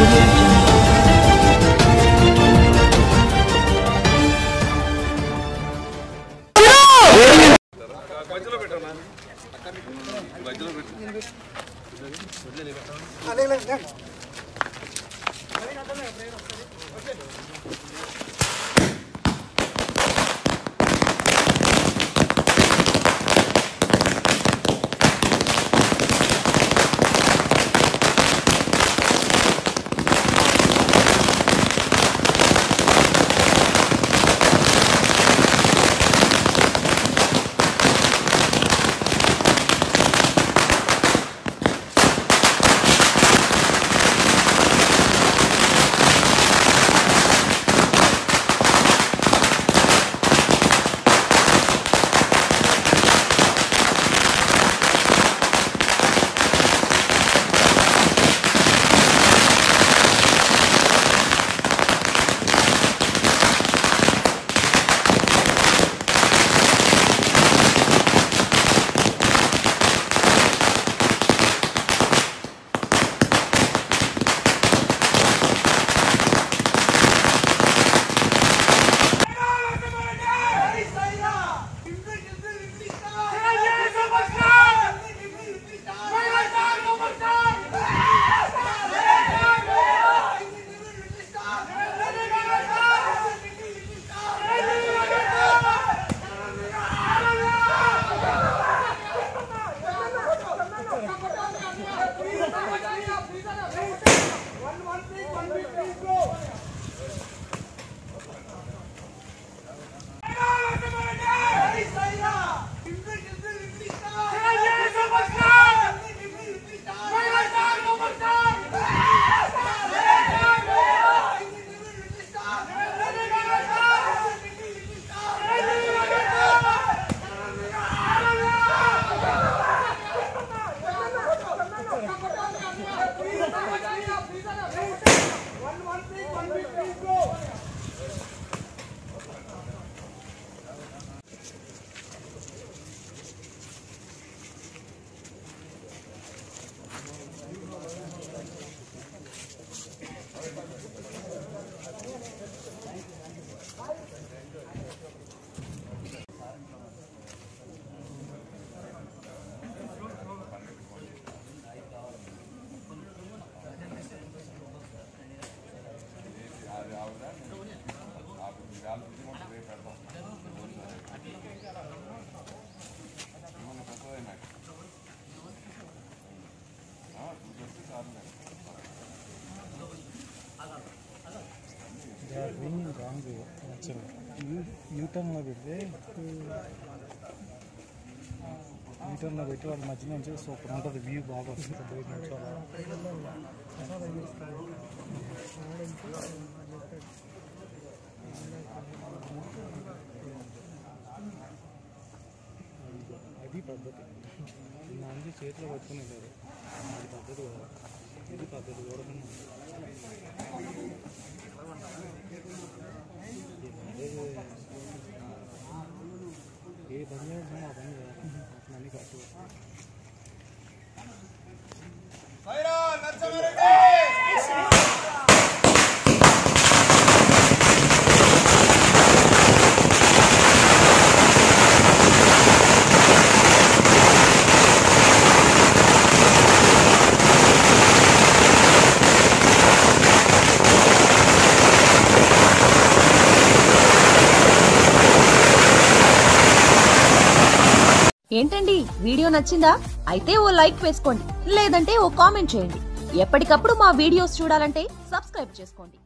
audio jungle. They are going wrong way actual U యూటర్న్లో పెడితే యూటర్న్లో పెట్టి వాళ్ళ మధ్య నుంచి సూపర్ ఉంటుంది వ్యూ బాగా వస్తుంది పోయి నిమిషాలు అది పద్ధతి మంది చేతిలో పట్టుకుని వెళ్ళారు అది పద్ధతి కదా ఇది పద్ధతి కూడా ఏ పని చేసినా ఆ పని చేయాలి అన్నీ కరెక్ట్ ఏంటండి వీడియో నచ్చిందా అయితే ఓ లైక్ వేసుకోండి లేదంటే ఓ కామెంట్ చేయండి ఎప్పటికప్పుడు మా వీడియోస్ చూడాలంటే సబ్స్క్రైబ్ చేసుకోండి